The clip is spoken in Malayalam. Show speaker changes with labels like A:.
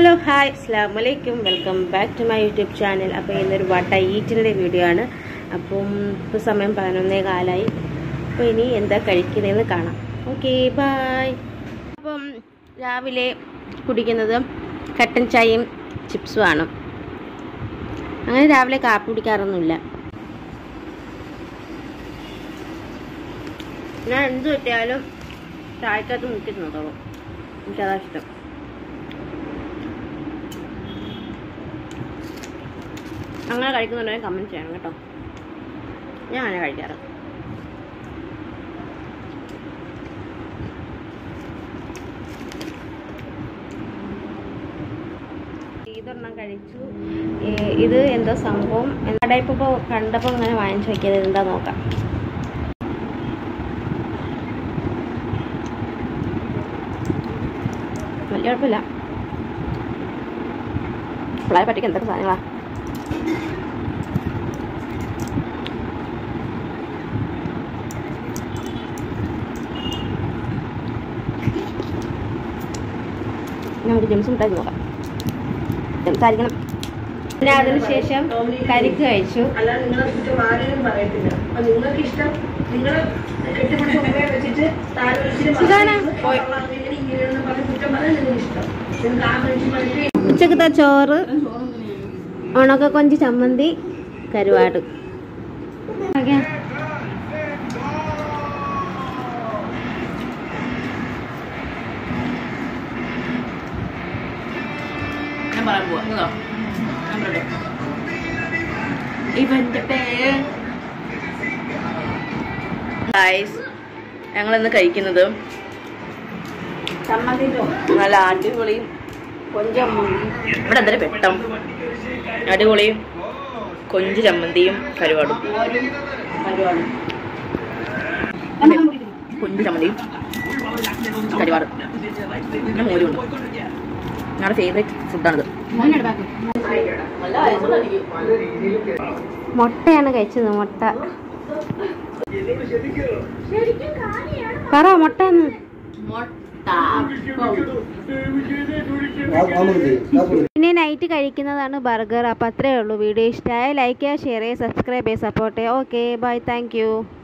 A: ഹലോ ഹായ് അസ്സാം വലൈക്കും welcome back to my YouTube channel അപ്പോൾ ഇന്നൊരു വട്ട ഈറ്റിൻ്റെ വീഡിയോ ആണ് അപ്പം ഇപ്പോൾ സമയം പതിനൊന്നേ കാലായി അപ്പോൾ ഇനി എന്താ കഴിക്കുന്നതെന്ന് കാണാം ഓക്കെ ബായ് അപ്പം രാവിലെ കുടിക്കുന്നത് കട്ടൻ ചായയും ചിപ്സും ആണ് അങ്ങനെ രാവിലെ കാപ്പി കുടിക്കാറൊന്നുമില്ല ഞാൻ എന്ത് കിട്ടിയാലും ചായക്കകത്ത് മുക്കി നോത്തോളൂ എനിക്കതാ ഇഷ്ടം അങ്ങനെ കഴിക്കുന്നുണ്ടെങ്കിൽ കമൻറ്റ് ചെയ്യണം കേട്ടോ ഞാൻ അങ്ങനെ കഴിക്കാറ് ഇതൊരെണ്ണം കഴിച്ചു ഏ, ഇത് എന്താ സംഭവം എന്താ ഇപ്പോൾ കണ്ടപ്പോൾ ഇങ്ങനെ വാങ്ങിച്ചു നോക്കിയത് എന്താ നോക്കാം വലിയ കുഴപ്പമില്ല പിള്ളേരെ പറ്റിക്ക് എന്തൊക്കെ സാധനങ്ങളാ നമുക്ക് ജെംസ് മിഠായി നോക്കാം ജെംസ് ആയിരിക്കണം പിന്നെ അതിന് ശേഷം കരിക്ക് കഴിച്ചു
B: അല്ലാതെ നിങ്ങളെ കുറ്റം ആരെയും പറയത്തില്ല അപ്പൊ നിങ്ങൾക്ക് ഇഷ്ടം നിങ്ങൾ കെട്ടിപ്പിടിച്ച് ഉമ്മയെ വെച്ചിട്ട് താഴെ വെച്ചിട്ട്
A: സുധാന,
B: മക്കളെ
A: പോയി.
B: അങ്ങനെ ഇങ്ങനെയെന്ന് പറഞ്ഞ് കുറ്റം പറയാൻ നിങ്ങൾക്ക് ഇഷ്ടം നിങ്ങൾക്ക് ആ മനുഷ്യൻ മനുഷ്യൻ
A: ഉച്ചക്കത്തെ ചോറ് ഉണക്ക കൊഞ്ച് ചമ്മന്തി കരുവാട് ഓക്കേ.
B: ഞാൻ പറയാൻ പോവാ നിങ്ങളോ ഞാൻ പറയട്ടെ ഇവന്റെ പേര്
A: ഗായ്സ് ഞങ്ങളിന്ന് കഴിക്കുന്നത് നല്ല അടിപൊളിയും കൊഞ്ചം ഇവിടെ എന്തൊരു പെട്ടം അടിപൊളിയും കൊഞ്ച് ചമ്മന്തിയും കരുവാടും കൊഞ്ച് ചമ്മന്തിയും കരുവാടും പിന്നെ മോരുണ്ട് ഞങ്ങളുടെ ഫേവറേറ്റ് ഫുഡാണിത് മുട്ടയാണ് കഴിച്ചത് മുട്ട പറ മുട്ട പിന്നെ നൈറ്റ് കഴിക്കുന്നതാണ് ബർഗർ അപ്പം അത്രേ ഉള്ളൂ വീഡിയോ ഇഷ്ടമായ ലൈക്ക് ചെയ്യുക ഷെയർ ചെയ്യുക സബ്സ്ക്രൈബ് ചെയ്യുക സപ്പോർട്ട് ചെയ്യുക ഓക്കെ ബൈ താങ്ക് യു